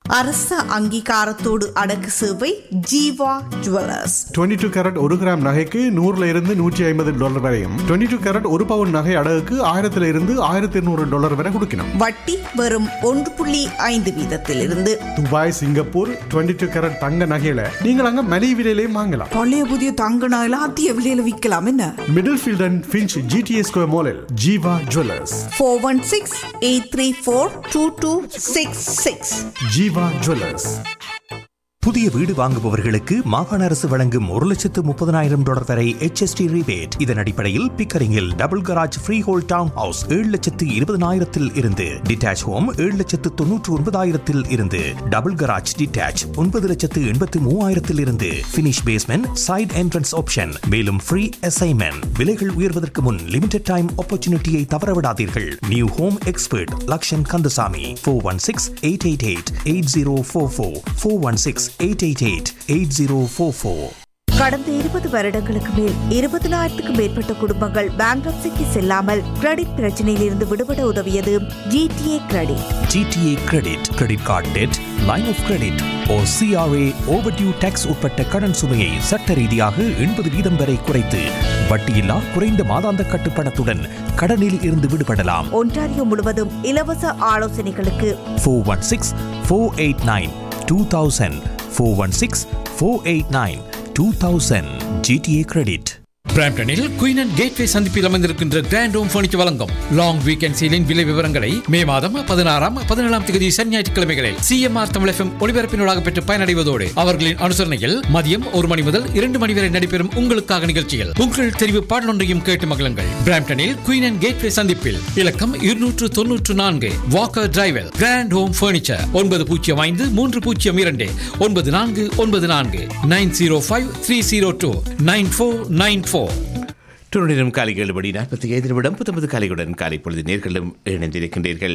அரச அங்கீகாரத்தோடு அடக்கு சேவை ஜீவா ஜுவல்லர்ஸ் 22 டூ கேரட் ஒரு கிராம் நகைக்கு நூறுல இருந்து நூற்றி ஐம்பது டாலர் வரையும் 22 டூ கேரட் ஒரு பவுன் நகை அடகுக்கு ஆயிரத்துல இருந்து ஆயிரத்தி இருநூறு டாலர் வரை கொடுக்கணும் வட்டி வெறும் ஒன்று புள்ளி ஐந்து வீதத்திலிருந்து துபாய் சிங்கப்பூர் 22 டூ கேரட் தங்க நகையில நீங்கள் அங்க மலிவு விலையிலையும் வாங்கலாம் பழைய புதிய தங்க நகைலாம் அதிக விலையில விற்கலாம் என்ன Middlefield and Finch GTA square மாலில் Jeeva jewellers four one six eight three four two two six six Jeeva jewellers புதிய வீடு வாங்குபவர்களுக்கு மாகாண அரசு வழங்கும் ஒரு லட்சத்து முப்பதனாயிரம் டாலர் வரை HST rebate இதன் அடிப்படையில் பிக்கரிங்கில் double garage freehold townhouse ஏழு லட்சத்து இருபதனாயிரத்தில் இருந்து டிட்டாச் ஹோம் ஏழு லட்சத்து தொன்னூற்று ஒன்பதாயிரத்தில் இருந்து டபுள் கராஜ் டிட்டாச் ஒன்பது லட்சத்து எண்பத்து மூவாயிரத்தில் இருந்து finish basement side entrance option மேலும் ஃப்ரீ அசைன்மெண்ட் விலைகள் உயர்வதற்கு முன் லிமிடெட் டைம் ஆப்பர்ச்சுனிட்டியை தவறவிடாதீர்கள் new home expert Lakshan Kandasamy four one six eight eight eight eight zero four four four one six eight eight eight eight zero four four கடந்த இருபது வருடங்களுக்கு மேல் இருபதனாயிரத்துக்கும் மேற்பட்ட குடும்பங்கள் பேங்க்ரப்சிக்கு செல்லாமல் கிரெடிட் பிரச்சனையில் இருந்து விடுபட உதவியது GTA credit GTA credit credit card debt line of credit ஓ சிஆர்ஏ ஓவர்டியூ டேக்ஸ் உட்பட்ட கடன் சுமையை சட்ட ரீதியாக எண்பது வீதம் வரை குறைத்து வட்டியில்லா குறைந்த மாதாந்த கட்டுப்பணத்துடன் கடனில் இருந்து விடுபடலாம் ஒன்டாரியோ முழுவதும் இலவச ஆலோசனைகளுக்கு four one six four eight nine two thousand four one six four eight nine two thousand GTA credit பிராம்டனில் குயின் அண்ட் கேட்வே சந்திப்பில் அமைந்திருக்கின்ற கிராண்ட் ஹோம் பர்னிச்சர் வழங்கும் லாங் வீக்கெண்ட் சீலின் விலை விவரங்களை மே மாதம் பதினாறாம் பதினேழாம் தேதி சனி ஞாயிற்றுக்கிழமைகளில் சிஎம்ஆர் தமிழ் எஃப்எம் ஒளிபரப்பினூடாக பெற்று பயனடைவதோடு அவர்களின் அனுசரணையில் மதியம் ஒரு மணி முதல் இரண்டு மணி வரை நடைபெறும் உங்களுக்காக நிகழ்ச்சியில் உங்கள் தெரிவு பாடலொன்றையும் கேட்டு மகிழுங்கள் பிராம்டனில் குயின் அண்ட் கேட்வே சந்திப்பில் இலக்கம் இருநூற்று தொன்னூற்று நான்கு வாக்கர் டிரைவல் கிராண்ட் ஹோம் பர்னிச்சர் ஒன்பது பூஜ்ஜியம் ஐந்து மூன்று பூஜ்ஜியம் இரண்டு ஒன்பது நான்கு ஒன்பது நான்கு nine zero five three zero two nine four nine four துணிடம் காலை ஏழு மணி நாற்பத்தி ஐந்து நிமிடம் பத்தொன்பது காலையுடன் காலை பொழுது நேர்களும் இணைந்திருக்கின்றீர்கள்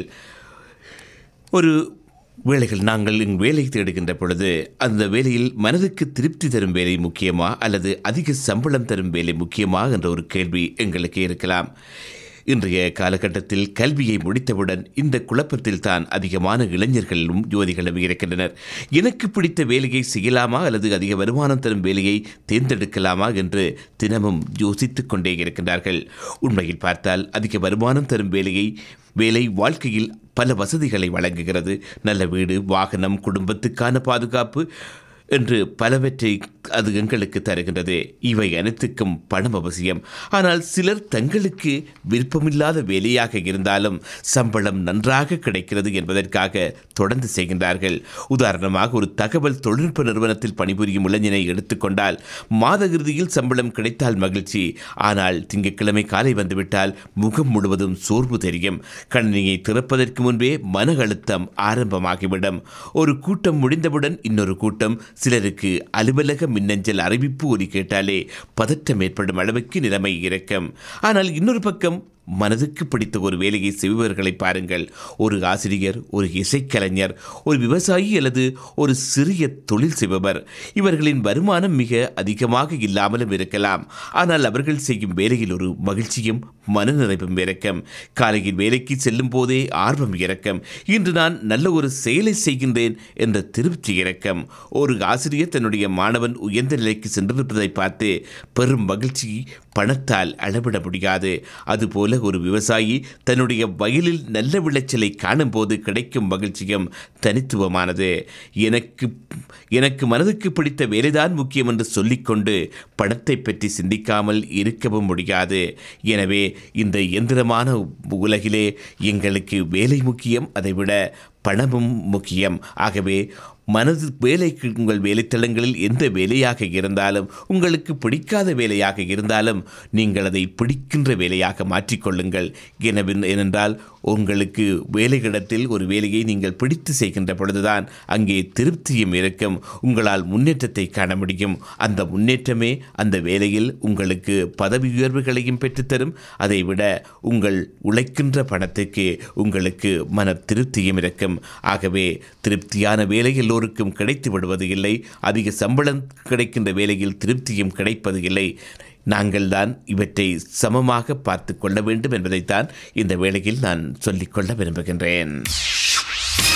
ஒரு வேலைகள் நாங்கள் இங்கு வேலை தேடுகின்ற பொழுது அந்த வேலையில் மனதுக்கு திருப்தி தரும் வேலை முக்கியமா அல்லது அதிக சம்பளம் தரும் வேலை முக்கியமா என்ற ஒரு கேள்வி எங்களுக்கு இருக்கலாம் இன்றைய காலகட்டத்தில் கல்வியை முடித்தவுடன் இந்த குழப்பத்தில் தான் அதிகமான இளைஞர்களும் யுவதிகளும் இருக்கின்றனர் எனக்கு பிடித்த வேலையை செய்யலாமா அல்லது அதிக வருமானம் தரும் வேலையை தேர்ந்தெடுக்கலாமா என்று தினமும் யோசித்துக் கொண்டே இருக்கின்றார்கள் உண்மையில் பார்த்தால் அதிக வருமானம் தரும் வேலையை வேலை வாழ்க்கையில் பல வசதிகளை வழங்குகிறது நல்ல வீடு வாகனம் குடும்பத்துக்கான பாதுகாப்பு என்று பலவற்றை அது எங்களுக்கு தருகின்றது இவை அனைத்துக்கும் பணம் அவசியம் ஆனால் சிலர் தங்களுக்கு விருப்பமில்லாத வேலையாக இருந்தாலும் சம்பளம் நன்றாக கிடைக்கிறது என்பதற்காக தொடர்ந்து செய்கின்றார்கள் உதாரணமாக ஒரு தகவல் தொழில்நுட்ப நிறுவனத்தில் பணிபுரியும் இளைஞனை எடுத்துக்கொண்டால் மாத இறுதியில் சம்பளம் கிடைத்தால் மகிழ்ச்சி ஆனால் திங்கட்கிழமை காலை வந்துவிட்டால் முகம் முழுவதும் சோர்வு தெரியும் கணினியை திறப்பதற்கு முன்பே மன அழுத்தம் ஆரம்பமாகிவிடும் ஒரு கூட்டம் முடிந்தவுடன் இன்னொரு கூட்டம் சிலருக்கு அலுவலக மின்னஞ்சல் அறிவிப்பு ஒலி கேட்டாலே பதற்றம் ஏற்படும் அளவுக்கு நிலைமை இருக்கும் ஆனால் இன்னொரு பக்கம் மனதுக்கு பிடித்த ஒரு வேலையை செய்பவர்களை பாருங்கள் ஒரு ஆசிரியர் ஒரு இசைக்கலைஞர் ஒரு விவசாயி அல்லது ஒரு சிறிய தொழில் செய்பவர் இவர்களின் வருமானம் மிக அதிகமாக இல்லாமலும் இருக்கலாம் ஆனால் அவர்கள் செய்யும் வேலையில் ஒரு மகிழ்ச்சியும் மனநிறைவும் இறக்கம் காலையில் வேலைக்கு செல்லும் போதே ஆர்வம் இறக்கம் இன்று நான் நல்ல ஒரு செயலை செய்கின்றேன் என்ற திருப்தி இறக்கம் ஒரு ஆசிரியர் தன்னுடைய மாணவன் உயர்ந்த நிலைக்கு சென்றிருப்பதை பார்த்து பெரும் மகிழ்ச்சி பணத்தால் அளவிட முடியாது அதுபோல ஒரு விவசாயி தன்னுடைய வயலில் நல்ல விளைச்சலை காணும்போது கிடைக்கும் மகிழ்ச்சியும் தனித்துவமானது எனக்கு எனக்கு மனதுக்கு பிடித்த வேலைதான் முக்கியம் என்று சொல்லிக்கொண்டு பணத்தை பற்றி சிந்திக்காமல் இருக்கவும் முடியாது எனவே இந்த எந்திரமான உலகிலே எங்களுக்கு வேலை முக்கியம் அதைவிட பணமும் முக்கியம் ஆகவே மனது வேலைக்கு உங்கள் வேலைத்தளங்களில் எந்த வேலையாக இருந்தாலும் உங்களுக்கு பிடிக்காத வேலையாக இருந்தாலும் நீங்கள் அதை பிடிக்கின்ற வேலையாக மாற்றிக்கொள்ளுங்கள் எனவே ஏனென்றால் உங்களுக்கு வேலையிடத்தில் ஒரு வேலையை நீங்கள் பிடித்து செய்கின்ற பொழுதுதான் அங்கே திருப்தியும் இருக்கும் உங்களால் முன்னேற்றத்தை காண முடியும் அந்த முன்னேற்றமே அந்த வேலையில் உங்களுக்கு பதவி உயர்வுகளையும் பெற்றுத்தரும் அதைவிட உங்கள் உழைக்கின்ற பணத்துக்கு உங்களுக்கு மன திருப்தியும் இருக்கும் ஆகவே திருப்தியான வேலை எல்லோருக்கும் கிடைத்து விடுவது இல்லை அதிக சம்பளம் கிடைக்கின்ற வேலையில் திருப்தியும் கிடைப்பது இல்லை நாங்கள் தான் இவற்றை சமமாக பார்த்து கொள்ள வேண்டும் என்பதைத்தான் இந்த வேளையில் நான் சொல்லிக்கொள்ள விரும்புகின்றேன்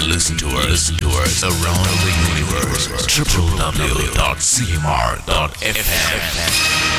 Listen to us, to us around the universe. www.cmr.fm.